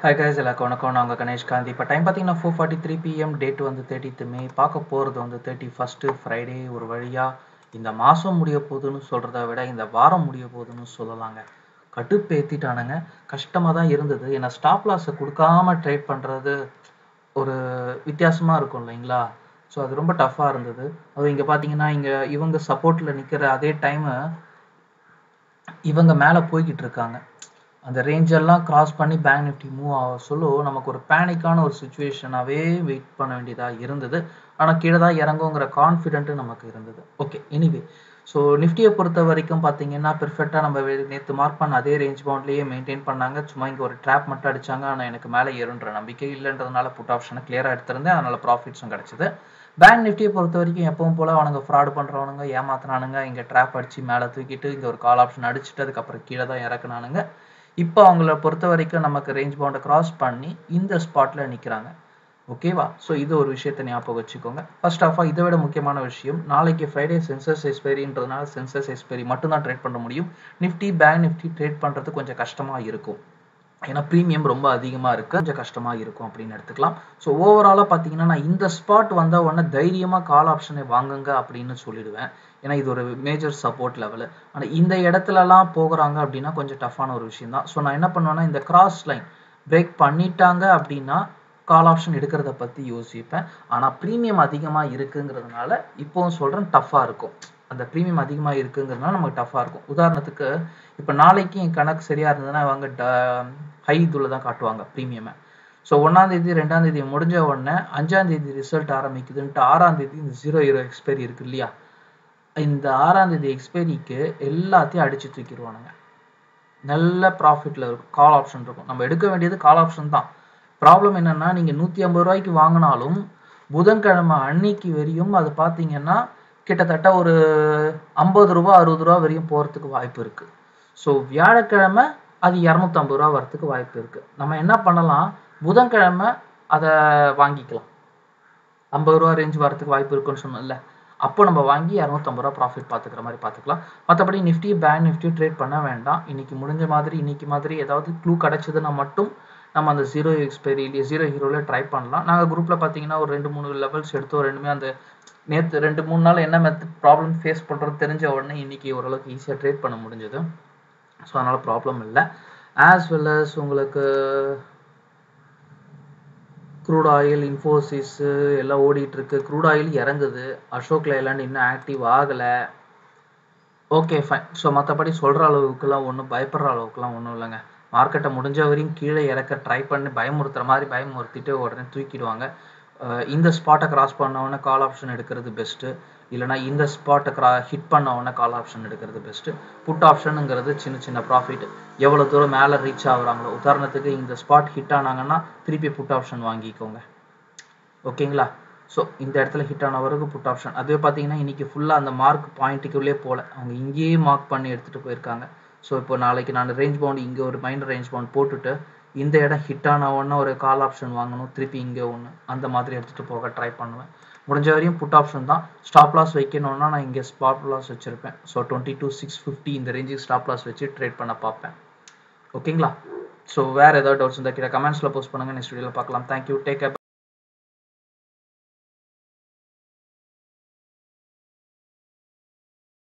hi guys எல்லாருக்கும் வணக்கம் நான் உங்கள் கணேஷ் காந்தி இப்போ டைம் பார்த்தீங்கன்னா four forty three PM date வந்து தேர்ட்டித்து மே பார்க்க போகிறது வந்து தேர்ட்டி ஃபஸ்ட்டு ஃப்ரைடே ஒரு வழியாக இந்த மாதம் முடிய போகுதுன்னு சொல்கிறத விட இந்த வாரம் முடிய போகுதுன்னு சொல்லலாங்க கட்டுப்பேத்திட்டானுங்க கஷ்டமாக தான் இருந்தது ஏன்னா ஸ்டாப் லாஸை கொடுக்காம ட்ரேட் பண்ணுறது ஒரு வித்தியாசமாக இருக்கும் இல்லைங்களா ஸோ அது ரொம்ப டஃப்பாக இருந்தது அது இங்கே பார்த்தீங்கன்னா இங்கே இவங்க சப்போர்ட்டில் நிற்கிற அதே டைமு இவங்க மேலே போய்கிட்டு இருக்காங்க அந்த ரேஞ்செல்லாம் கிராஸ் பண்ணி பேங்க் நிஃப்டி மூவ் ஆக சொல்ல நமக்கு ஒரு பேனிக்கான ஒரு சுச்சுவேஷனாகவே வெயிட் பண்ண வேண்டியதாக இருந்தது ஆனால் கீழே தான் இறங்குங்கிற கான்ஃபிடென்ட்டு நமக்கு இருந்தது ஓகே எனிவே ஸோ நிஃப்டியை பொறுத்த வரைக்கும் பார்த்தீங்கன்னா பெர்ஃபெக்டாக நம்ம நேற்று மார்க் பண்ண அதே ரேஞ்ச் பவுண்ட்லேயே மெயின்டைன் பண்ணாங்க சும்மா இங்கே ஒரு ட்ராப் மட்டும் அடிச்சாங்க ஆனால் எனக்கு மேலே ஏறுன்ற நம்பிக்கை இல்லைன்றதுனால புட் ஆப்ஷனை கிளியராக எடுத்திருந்தேன் அதனால் ப்ராஃபிட்ஸும் கிடச்சிது பேங்க் நிஃப்டியை பொறுத்த வரைக்கும் எப்பவும் போல் அவனுங்க ஃப்ராடு பண்ணுறவனுங்க ஏமாத்துனானுங்க இங்கே ட்ராப் அடித்து மேலே தூக்கிட்டு இங்கே ஒரு கால் ஆப்ஷன் அடிச்சுட்டு அதுக்கப்புறம் கீழே தான் இறக்குனானுங்க இப்போ அவங்கள பொறுத்த வரைக்கும் நமக்கு ரேஞ்ச் பவுண்டை கிராஸ் பண்ணி இந்த ஸ்பாட்டில் நிற்கிறாங்க ஓகேவா ஸோ இது ஒரு விஷயத்தை ஞாபகம் வச்சுக்கோங்க ஃபர்ஸ்ட் ஆஃப் ஆல் இதை விட முக்கியமான விஷயம் நாளைக்கு ஃப்ரைடே சென்சஸ் எக்ஸ்பைரின்றதுனால சென்சஸ் எக்ஸ்பைரி மட்டும்தான் ட்ரேட் பண்ண முடியும் நிஃப்டி பேங்க் நிஃப்டி ட்ரேட் பண்ணுறது கொஞ்சம் கஷ்டமாக இருக்கும் ஏன்னா ப்ரீமியம் ரொம்ப அதிகமாக இருக்குது கொஞ்சம் கஷ்டமாக இருக்கும் அப்படின்னு எடுத்துக்கலாம் ஸோ ஓவராலாக பார்த்தீங்கன்னா நான் இந்த ஸ்பாட் வந்தால் உடனே தைரியமாக கால் ஆப்ஷனை வாங்குங்க அப்படின்னு சொல்லிடுவேன் ஏன்னா இது ஒரு மேஜர் சப்போர்ட் லெவலு ஆனால் இந்த இடத்துலலாம் போகிறாங்க அப்படின்னா கொஞ்சம் டஃப்பான ஒரு விஷயம் தான் ஸோ நான் என்ன பண்ணுவேன்னா இந்த கிராஸ் லைன் பிரேக் பண்ணிட்டாங்க அப்படின்னா கால் ஆப்ஷன் எடுக்கிறத பற்றி யோசிப்பேன் ஆனால் ப்ரீமியம் அதிகமாக இருக்குங்கிறதுனால இப்போவும் சொல்கிறேன் டஃப்பாக இருக்கும் அந்த ப்ரீமியம் அதிகமாக இருக்குங்கிறதுனால நமக்கு டஃப்பாக இருக்கும் உதாரணத்துக்கு இப்போ நாளைக்கு என் கணக்கு சரியாக இருந்ததுன்னா அவங்க ட ஹை இதில் தான் காட்டுவாங்க ப்ரீமியமை ஸோ ஒன்றாந்தேதி ரெண்டாந்தேதி முடிஞ்ச உடனே அஞ்சாந்தேதி ரிசல்ட் ஆரம்பிக்குதுன்ட்டு ஆறாந்தேதி இந்த ஜீரோ ஹீரோ எக்ஸ்பைரி இருக்கு இல்லையா இந்த ஆறாந்தேதி எக்ஸ்பைரிக்கு எல்லாத்தையும் அடித்து தூக்கிடுவானுங்க நல்ல ப்ராஃபிட்டில் இருக்கும் கால் ஆப்ஷன் இருக்கும் நம்ம எடுக்க வேண்டியது கால் ஆப்ஷன் தான் ப்ராப்ளம் என்னென்னா நீங்கள் நூற்றி ஐம்பது ரூபாய்க்கு வாங்கினாலும் புதன்கிழமை அன்னைக்கு வரையும் அது பார்த்தீங்கன்னா கிட்டத்தட்ட ஒரு ஐம்பது ரூபா அறுபது ரூபா வரையும் போகிறதுக்கு வாய்ப்பு இருக்குது ஸோ வியாழக்கிழமை அது இரநூத்தம்பது ரூபா வரத்துக்கு வாய்ப்பு இருக்குது நம்ம என்ன பண்ணலாம் புதன்கிழமை அதை வாங்கிக்கலாம் ஐம்பது ரூபா ரேஞ்ச் வரத்துக்கு வாய்ப்பு இருக்குன்னு சொன்னோம்ல அப்போ நம்ம வாங்கி இரநூத்தம்பது ரூபா ப்ராஃபிட் பார்த்துக்கிற மாதிரி பார்த்துக்கலாம் மற்றபடி நிஃப்டி பேங்க் நிஃப்டி ட்ரேட் பண்ண வேண்டாம் இன்னைக்கு முடிஞ்ச மாதிரி இன்னைக்கு மாதிரி ஏதாவது க்ளூ கிடச்சிதுன்னா மட்டும் நம்ம அந்த ஜீரோ எக்ஸ்பைரி இல்லையா ஜீரோ ஹீரோவில் ட்ரை பண்ணலாம் நாங்கள் குரூப்பில் பார்த்தீங்கன்னா ஒரு ரெண்டு மூணு லெவல்ஸ் எடுத்தோம் ரெண்டுமே அந்த நேற்று ரெண்டு மூணு நாள் என்ன மெத்தட் ப்ராப்ளம் ஃபேஸ் பண்ணுறது தெரிஞ்ச உடனே இன்னைக்கு ஓரளவுக்கு ஈஸியாக ட்ரேட் பண்ண முடிஞ்சது ஸோ அதனால் ப்ராப்ளம் இல்லை ஆஸ் வெல் அஸ் உங்களுக்கு க்ரூட் ஆயில் இன்ஃபோசிஸு எல்லாம் ஓடிட்டுருக்கு க்ரூட் ஆயில் இறங்குது அசோக் லைலாண்ட் இன்னும் ஆக்டிவ் ஆகலை ஓகே ஃபைன் ஸோ மற்றபடி சொல்கிற அளவுக்குலாம் ஒன்றும் பயப்படுற அளவுக்குலாம் ஒன்றும் இல்லைங்க மார்க்கெட்டை முடிஞ்ச வரையும் கீழே இறக்க ட்ரை பண்ணி பயமுறுத்துற மாதிரி பயமுறுத்திட்டு உடனே தூக்கிடுவாங்க இந்த ஸ்பாட்டை கிராஸ் பண்ணவொடனே கால் ஆப்ஷன் எடுக்கிறது பெஸ்ட்டு இல்லைனா இந்த ஸ்பாட்டை கிரா ஹிட் பண்ணவொடனே கால் ஆப்ஷன் எடுக்கிறது பெஸ்ட்டு புட் ஆப்ஷனுங்கிறது சின்ன சின்ன ப்ராஃபிட் எவ்வளோ தூரம் மேலே ரீச் ஆகுறாங்களோ உதாரணத்துக்கு இந்த ஸ்பாட் ஹிட் ஆனாங்கன்னா திருப்பி புட் ஆப்ஷன் வாங்கிக்கோங்க ஓகேங்களா ஸோ இந்த இடத்துல ஹிட் ஆன வரைக்கும் புட் ஆப்ஷன் அதுவே பார்த்தீங்கன்னா இன்றைக்கி ஃபுல்லாக அந்த மார்க் பாயிண்ட்டுக்குள்ளே போகல அவங்க இங்கேயே மார்க் பண்ணி எடுத்துகிட்டு போயிருக்காங்க ஸோ இப்போ நாளைக்கு நான் ரேஞ்ச் பவுண்ட் இங்கே ஒரு மைண்ட் ரேஞ்ச் பவுண்ட் போட்டுட்டு இந்த இடம் ஹிட் ஆன உடனே ஒரு கால் ஆப்ஷன் வாங்கணும் திருப்பி இங்கே ஒன்று அந்த மாதிரி எடுத்துகிட்டு போக ட்ரை பண்ணுவேன் முடிஞ்ச வரையும் புட் ஆப்ஷன் தான் ஸ்டாப் லாஸ் வைக்கணும்னா நான் இங்கே ஸ்டாப் லாஸ் வச்சுருப்பேன் so twenty two six fifty இந்த ரேஞ்சுக்கு ஸ்டாப் லாஸ் வச்சு ட்ரேட் பண்ண பார்ப்பேன் ஓகேங்களா ஸோ வேறு ஏதாவது டவுட்ஸ் இருந்தால் கீழே கமெண்ட்ஸில் போஸ்ட் பண்ணுங்கள் நெக்ஸ்ட் வீடியோவில் பார்க்கலாம் தேங்க்யூ டேக் கேர்